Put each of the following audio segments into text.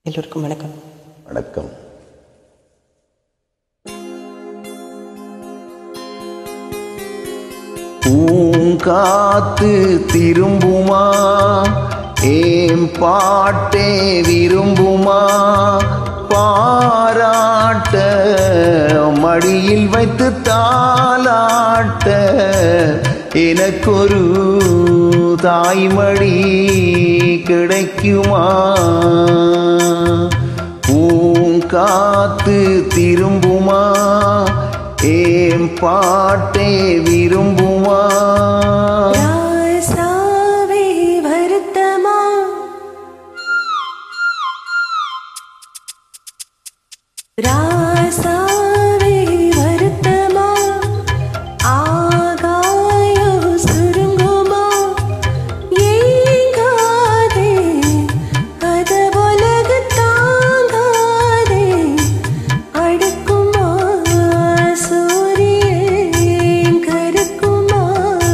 எல்லோருக்கும் வணக்கம் வணக்கம் பூங்காத்து திரும்புமா ஏம் பாட்டே விரும்புமா பாராட்ட மடியில் வைத்து தாளாட்ட எனக்கொரு தாய்மடி கிடைக்குமா பூங்காத்து திரும்புமா ஏம் பாட்டே விரும்புமா ராசாவே வருத்தமா ராசாவே வருத்தமா ஆகாயோ சுருங்குமா ஏங்காதே அத உலகு தாங்காதே அடுக்குமா சூரியன் கருக்குமா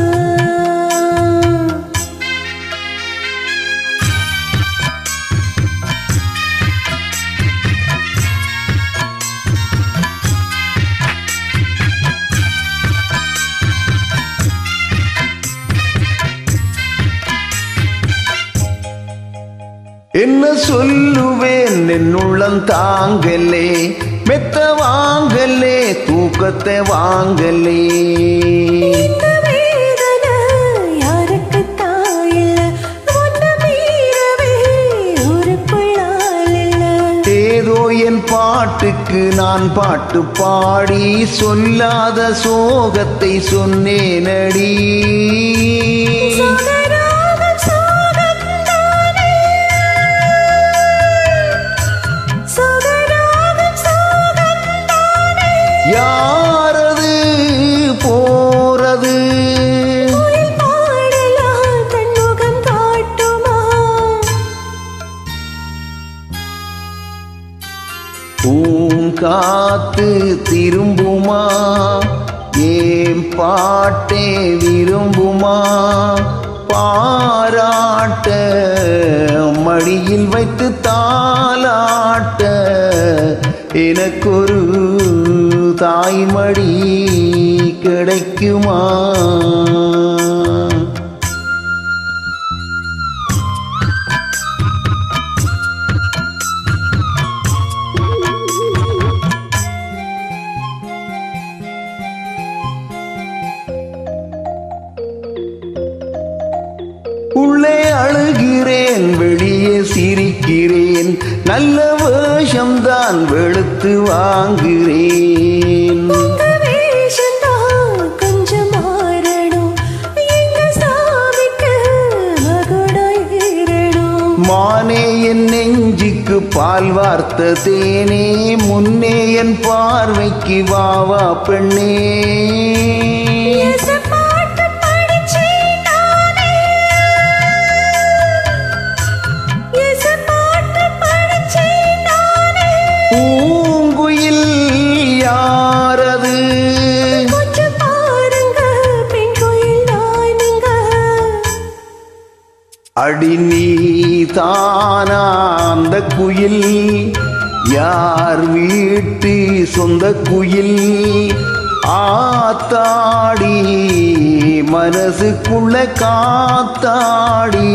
என்ன சொல்லுவேன் என்னுள்ளம் தாங்கலே மெத்த வாங்கலே தூக்கத்தை வாங்கலே இந்த வேதனை யாருக்குத்தான் இல்ல? உன்னை மீறவே ஊருக்குள்ளால் இல்ல. ஏதோ என் பாட்டுக்கு நான் பாட்டு பாடி சொல்லாத சோகத்தை சொன்னேனடி சோகராகம் சோகம்தானே. சோகராகம் சோகம்தானே. யாரது போறது குயில் பாடலாம் தன் முகம் காட்டுமா பூங்காத்து திரும்புமா ஏம் பாட்டே விரும்புமா பாராட்ட மடியில் வைத்து தாளாட்ட எனக்கொரு தாய்மடி கிடைக்குமா உள்ளே அழுகிறேன் வெளியே சிரிக்கிறேன் நல்ல வேஷம்தான் வெளுத்து வாங்குகிறேன் உங்க வேஷம்தான் கொஞ்சம் மாறணும். எங்க சாமிக்கு மகுடம் ஏறணும். மானே என் நெஞ்சுக்கு பால் வார்த்த தேனே முன்னே என் பார்வைக்கு வா வா பெண்ணே எசப்பாட்டு படிச்சேன் நானே. எசப்பாட்டு படிச்சேன் நானே. பூங்குயில் யாரது கொஞ்சம் பாருங்க, பெண் குயில் நானுங்க. அடி நீ தானா அந்த குயில் யார் வீட்டு சொந்த குயில் ஆத்தாடி மனசுக்குள்ள காத்தாடி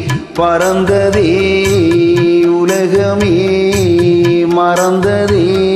பறந்ததே உலகமே மறந்ததே